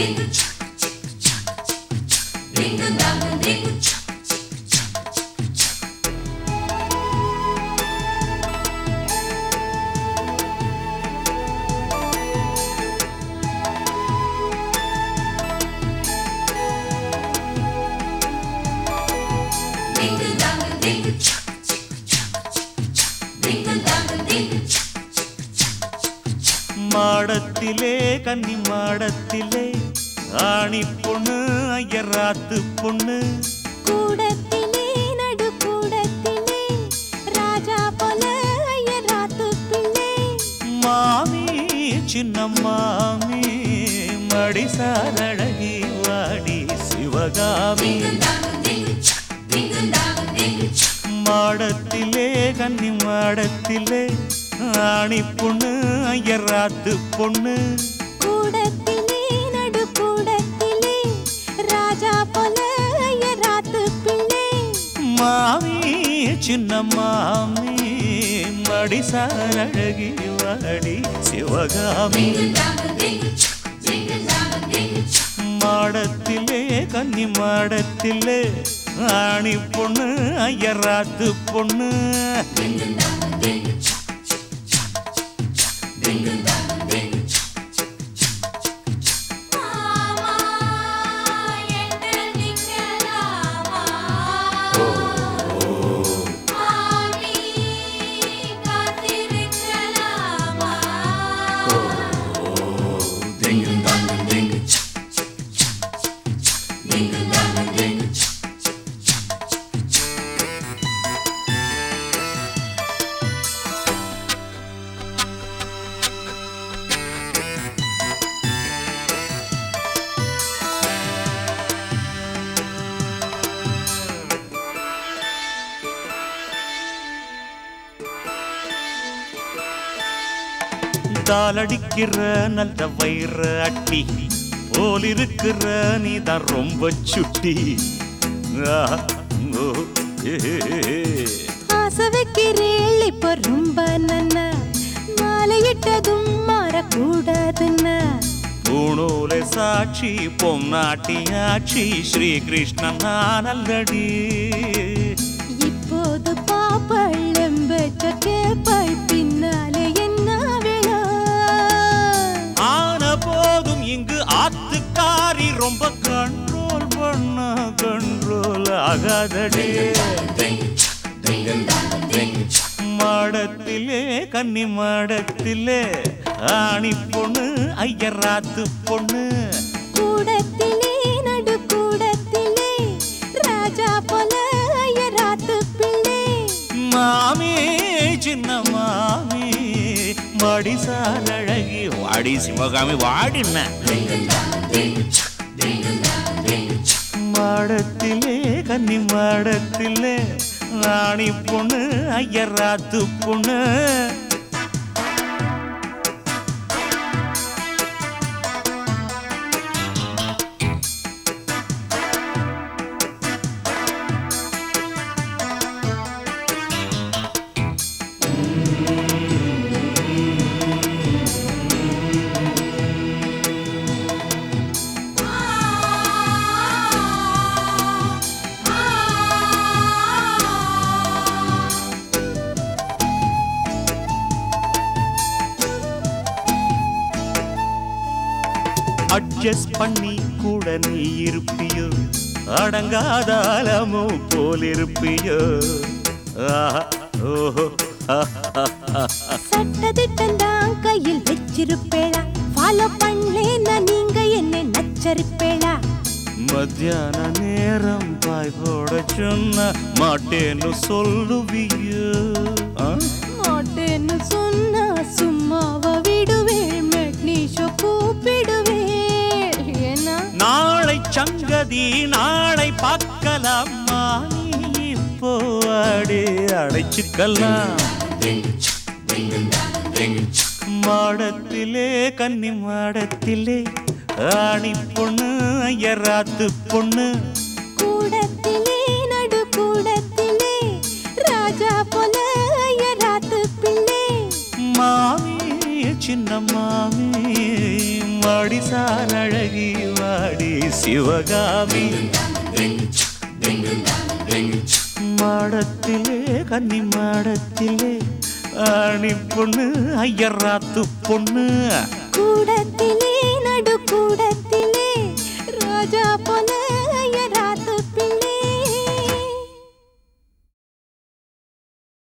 மாடத்திலே கன்னி மாடத்திலே ஆணி பொண்ணு ஐயராத்து பொண்ணு கூடத்திலே நடு கூடத்திலே ராஜா போல ஐயர் ராத்து பிள்ளை மாமி சின்ன மாமி மடிசாரழகி வாடி சிவகாமி மாடத்திலே கன்னி மாடத்திலே ஆணி பொண்ணு ஐயராத்து பொண்ணு கூடத்திலே நடு கூடத்திலே ராஜா போல ஐயர் ராத்து பிள்ளை மாமி சின்ன மாமி மடிசாரழகி வாடி சிவகாமி மாடத்திலே கன்னி மாடத்திலே ஆணி பொண்ணு ஐயராத்து பொண்ணு தாளடிக்கிற நல்ல வயிற அட்டி போல் இருக்கிற நீதான் ரொம்ப சுட்டி ஆ, ஓ, ஏ, ஏ, ஏ. ஆசை வைக்கிறேள் இப்ப ரொம்ப நன்ன மாலையிட்டதும் மாறக்கூடாதுன்னா பூணூலை சாட்சி பொன்னாட்டியாட்சி ஸ்ரீகிருஷ்ணன் நான் அல்லடி இப்போது பாப்பள்ளம்பெற்ற கேப்பாய் பின்னாலே என்ன விழா ஆன போதும் இங்கு ஆத்துக்காரி ரொம்ப கண்ட்ரோல் பண்ண கண்ட்ரோல் ஆகாதடி மாடத்திலே கன்னி மாடத்திலே ஆணி பொண்ணு ஐயராத்து பொண்ணு கூடத்திலே நடு கூடத்திலே ராஜா போல ஐயராத்து பிள்ளை மாமி சின்ன மாமி மடிசால் அழகி வாடி சிவகாமி வாடின மாடத்திலே கன்னி மாடத்திலே ராணி பொண்ணு ஐயராத்து பொண்ணு அட்ஜஸ்ட் பண்ணி கூட நீ இருப்பியோ அடங்காத அலமோ போல் இருப்பியோ ஆஹா, ஓஹோ சட்டதிட்டம் தான் கையில் வச்சிருப்பேளா ஃபாலோ பண்ணலேன்னா நீங்க என்ன நச்சரிப்பேளா மத்தியான நேரம் பாய் போட சொன்ன மாட்டேன்னு சொல்லுவியோ ஆ? மாட்டேன்னு சொன்னா சும்மாவ விடுவேள் மெட்னீஷோ கூப்பிடுவேள் ஏன்னா நாளை சங்கதி நாளை பார்க்கலாமா நீ இப்போ அடி அடைச்சுக்கலாம் மாடத்திலே கன்னி மாடத்திலே ஆணி பொண்ணு ஐயராத்து பொண்ணு கூடத்திலே நடு கூடத்திலே ராஜா போல ஐயராத்து பிள்ளை மாமி சின்ன மாமி மடிசால் அழகி சிவகாமி மாடத்திலே கன்னி மாடத்திலே ஆணி பொண்ணு ஐயராத்து பொண்ணு கூடத்திலே